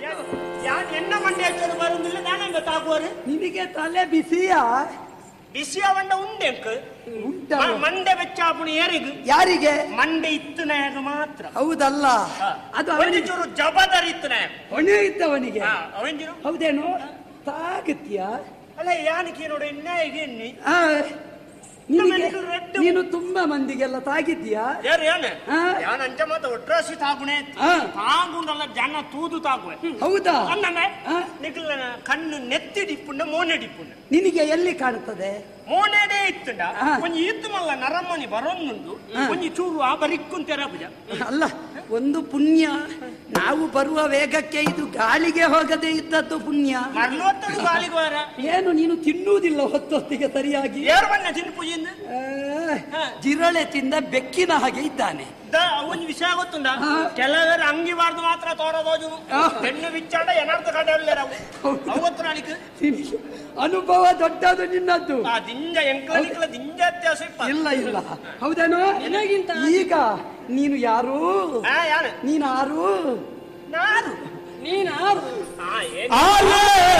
ಯಾನ್ ಎನ್ನ ಮಂಡೆ ಹಚ್ಚೋದು ಬರುದಿಲ್ಲ ನಾನಂಗ ತಾಗುವರು ನಿನಗೆ ತಲೆ ಬಿಸಿಯಾ ಬಿಸಿ ಅವಂಡ ಉಂಡೆಂಕ್ ಉಂಟ ಮಂಡೆ ಬೆಚ್ಚಾಪುಣಿ ಏರಿಗ್ ಯಾರಿಗೆ ಮಂಡೆ ಇತ್ತನಾಗ ಮಾತ್ರ ಹೌದಲ್ಲ ಅದು ಒಂದು ಅವನಿಗೆ ಚೂರು ಜಬದಾರಿ ಇತ್ತನಾಗ ಹೊಣೆ ಇದ್ದವನಿಗೆ ಅವಂಜಿರು ಹೌದೇನು ತಾಗತ್ಯಾ ಅಲ್ಲ ಯಾನಕ್ಕೆ ನೋಡಿ ಇನ್ನ ಈಗ ಎಣ್ಣಿ ಆ, ನಿನಗೆ ನಮ್ಮನೆಗೂ ರೆಡ್ ನೀನು ತುಂಬಾ ಮಂದಿಗೆಲ್ಲ ತಾಗಿದ್ಯಾ ಯಾರು ಯಾನ ಹಾ. ಯಾನ್ ಅಂಚ ಮಾತ ಒಟ್ರಾಸಿ ತಾಗುಣೆ ಹಾ. ತಾಗುಂಡಲ್ಲ ಜನ ತೂದು ತಾಗುವೆ ಹೌದಾ ಅನ್ನಮೆ ಹಾ. ನಿಖಿಲ ಕಣ್ಣು ನೆತ್ತಿ ಡಿಪ್ಪುಂಡ ಮೋನೆ ಡಿಪ್ಪುಂಡ ನಿನಗೆ ಎಲ್ಲಿ ಕಾಣುತ್ತದೆ ಮೋನೆಡೆ ಇತ್ತುಂಡ ಹಾ. ಒಂಜಿ ಇತ್ತು ಮಲ್ಲ ನರಮ್ಮನಿ ಬರೋನ್ನುಂಡು ಒಂಜಿ ಚೂರು ಆ ಬರಿಕ್ಕುಂತೆರ ಪೂಜ ಅಲ್ಲ ಒಂದು ಪುಣ್ಯ ನಾವು ಬರುವ ವೇಗಕ್ಕೆ ಇದು ಗಾಳಿಗೆ ಹೋಗದೆ ಇದ್ದದ್ದು ಪುಣ್ಯ ಮರ್ಲೊತ್ತಡು ಗಾಳಿಗೆ ವಾರ ಏನು ನೀನು ತಿನ್ನುವುದಿಲ್ಲ ಹೊತ್ತೊತ್ತಿಗೆ ಸರಿಯಾಗಿ ಏರು ಬಣ್ಣ ತಿನ್ನು ಪೂಜೆಯಿಂದ ಆ, ಜಿರಳೆ ತಿಂದ ಬೆಕ್ಕಿನ ಹಾಗೆ ಇದ್ದಾನೆ ದ ಒಂಜಿ ವಿಷಯ ಗೊತ್ತುಂಡ ಹಾ. ಕೆಲವರು ಅಂಗಿ ಬಾರ್ದು ಮಾತ್ರ ತೋರದೋಜು ಹಾ. ಹೆಣ್ಣು ಬಿಚ್ಚಾಡ ಎನಾರ್ಥ ಕಡೆ ಅವು ಹೌದು. ಅವತ್ತು ನಾಳಿಕ ನಿನಗೆ ಅನುಭವ ದೊಡ್ಡದು ನಿನ್ನದ್ದು ಆ ದಿಂಜ ಎಂಕ್ಲ ನಿಕ್ಲ ದಿಂಜ ವ್ಯತ್ಯಾಸ ಇಪ್ಪ ಇಲ್ಲ ಇಲ್ಲ ಹೌದೇನೋ ಈಗ ನೀನು ಯಾರು ಹಾ ಯಾರು ನೀನಾರು ನಾನು ನೀನಾರು ಹಾ ಏನ್ ಆಲೆ